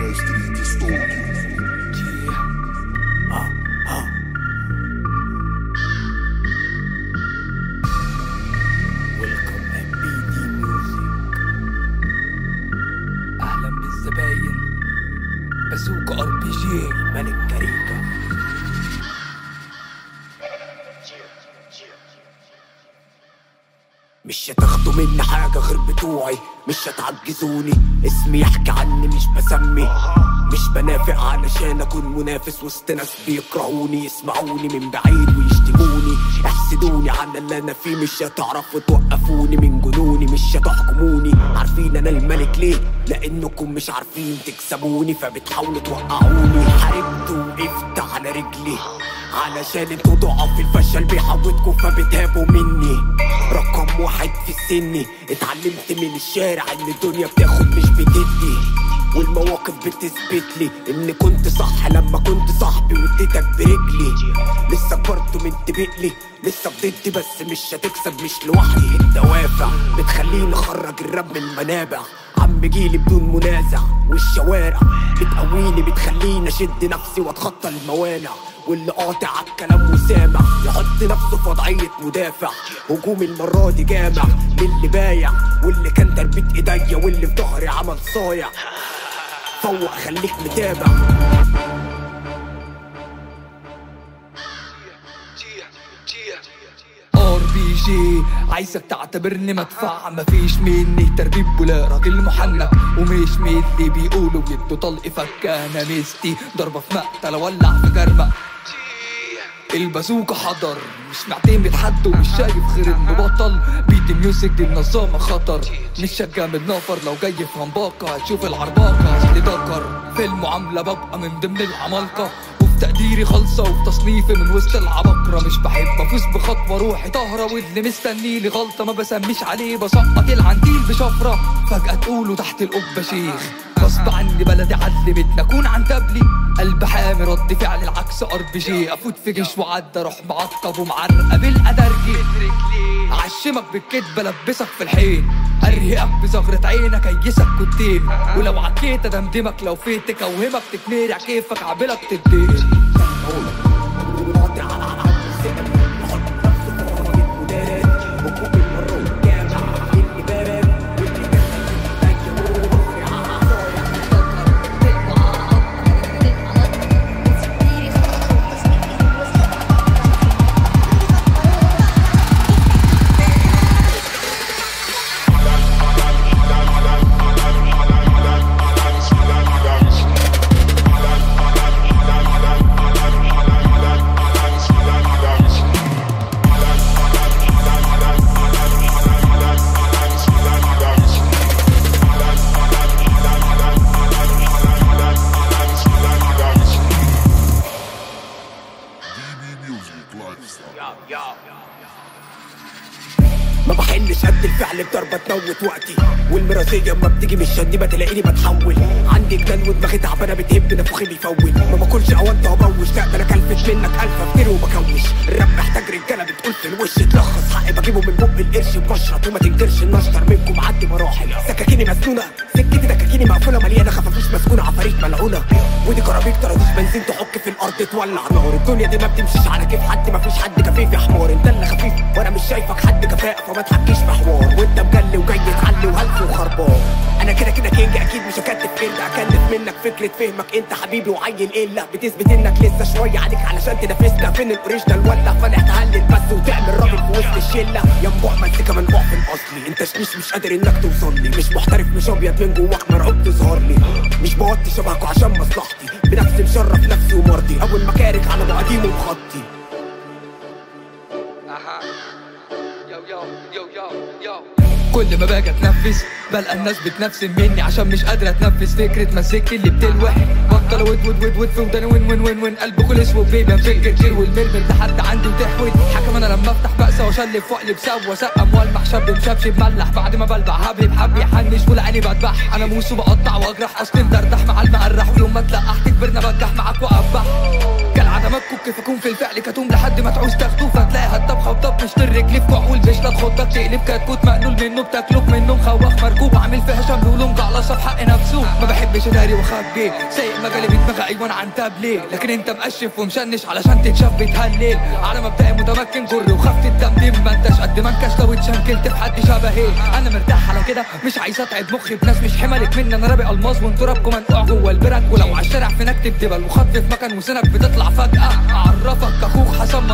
Street Studio. ويلكم ام بي دي ميوزك اهلا بالزباين بازوكا ار بي جي ملك كاريكا مش هتاخدوا مني حاجة غير بتوعي مش هتعجزوني اسمي يحكي عني مش بسمي مش بنافق علشان اكون منافس وسط ناس بيكرهوني يسمعوني من بعيد ويشتموني يحسدوني على اللي انا فيه مش هتعرفوا توقفوني من جنوني مش هتحكموني عارفين انا الملك ليه لانكم مش عارفين تكسبوني فبتحاولوا توقعوني حاربت وقفت على رجلي علشان انتوا ضعاف في الفشل بيحوطكوا فبتهابوا مني رقم واحد في سني اتعلمت من الشارع ان الدنيا بتاخد مش بتدي والمواقف بتثبت لي ان كنت صح لما كنت صاحبي واديتك برجلي لسه برضه منتبه لي لسه بضدي بس مش هتكسب مش لوحدي الدوافع بتخليني اخرج الراب من المنابع عم جيلي بدون منازع والشوارع بتقويني بتخليني اشد نفسي واتخطى الموانع واللي قاطع عالكلام وسامع يحط نفسه في وضعية مدافع هجوم المرة دي جامع للي بايع واللي كان تربيت ايديا واللي في ظهري عمل صايع فوق خليك متابع ار بي جي عايزك تعتبرني مدفع مفيش مني تربيب ولا راجل محنك ومش من اللي بيقولوا يدوا طلق فكة انا مستي ضربة في مقتل ولع في جرمة البازوكا حضر مش معتمد حد ومش شايف غير انه بطل بيت ميوزك دي منظمة خطر مش شجع من نفر لو جاي في همباكة هتشوف العرباكة اصلي دكر في المعاملة ببقى من ضمن العمالقة وفي تقديري خالصة وفي تصنيفي من وسط العباقرة مش بحب افوز بخطوة روحي طاهرة واللي مستنيلي غلطة ما بسميش عليه بسقط العنتيل بشفرة فجأة تقولوا تحت القبة شيخ غصب عني بلدي علمتنا اكون عن تبلي قلب حامي رد فعل العكس ار بي جي افوت في جيش وعدى اروح معقب ومعرقه بالادرجي اعشمك بالكدبه البسك في الحين ارهقك بزغرة عينك ايسك كنتين ولو عكيت ادمدمك لو فيتك اوهمك تتمرع كيفك عبلك تدين DB Music Lifestyle. ما بحلش قد الفعل بضربة تموت وقتي والمرازية اما بتيجي مش شدي بتلاقيني بتحول عندي جنان ودماغي تعبانة بتهب نفوخي بيفول ما باكلش اوانت وابوش لا ده انا كلفت منك الف افتري وبكوش الراب محتاج رجالة بتقول في الوش تلخص حقي بجيبه من بق القرش بمشرط وما تنكرش ان اشطر منكم عدي مراحل سكاكيني مسنونة سكتي دكاكيني مقفولة مليانة خفافيش مسكونة عفاريت ملعونة ودي كرابيك طراديش بنزين تحك في الارض تولع نار الدنيا دي ما بتمشيش على كيف حد ما فيش حد كفيف يا حمار انت اللي خفيف وانا مش شايفك حد كفاءة فما تحكيش في حوار وانت مجلي وجاي تعلي وهلس وخربان انا كده كده كينج اكيد مش هكتف كده اكلف منك فكرة فهمك انت حبيبي وعيل الا بتثبت انك لسه شوية عليك علشان تنافسنا فين الاوريجينال ولا فالح تهلل بس وتعمل راجل في وسط الشلة يا مبوع مزيكا منبوع في الاصلي انت شميش مش قادر انك توصل لي مش محترف مش ابيض من جواك مرعوب تظهر لي مش بوطي شبهكوا عشان مصلحتي بنفسي مشرف نفسي ومرضي اول ما كارك على ابو قديم ومخطي كل ما باجي اتنفس بلقى الناس بتنفسن مني عشان مش قادرة اتنفس فكرة مسكتي اللي بتلوح بطل ود ود ود ود في وداني وين وين وين وين قلب كل اسود بيبي مفكر كتير والمرمر لحد عندي وتحود حكم انا لما افتح بأسة واشلف واقلب سوا وسقم والمح شاب مشبشب ملح بعد ما بلبع هبلب حب يحنش ولا عيني بذبح انا موس وبقطع واجرح اصل مدردح مع المقرح ويوم ما اتلقحت كبرنا بنجح معاك واقبح كالعادة مكوك كيف اكون في الفعل كتوم لحد ما تعوز تاخدوه فتلاقي هالطبخة وطب مشتر رجلي في كحول بيش لا تخضك تقلب كتكوت مقلول منه بتاكلوك منه مخوخ مركوب عامل فيها شمل ولونج على خلصها بحق نفسه ما بحبش اداري واخبي سايق مجالي بدماغي ايوان عن تاب ليه لكن انت مقشف ومشنش علشان تتشاف بتهلل على مبدئي متمكن جر وخفت الدمدم ما انتش قد ما انكش لو اتشنكلت في حد شبهي انا مرتاح على كده مش عايز اتعب مخي بناس مش حملت مني انا رابق الماظ وانتوا رابكم منقوع جوه البرك ولو على الشارع في نكتب دبل وخط في مكان وسنك بتطلع فجأة اعرفك اخوك حسن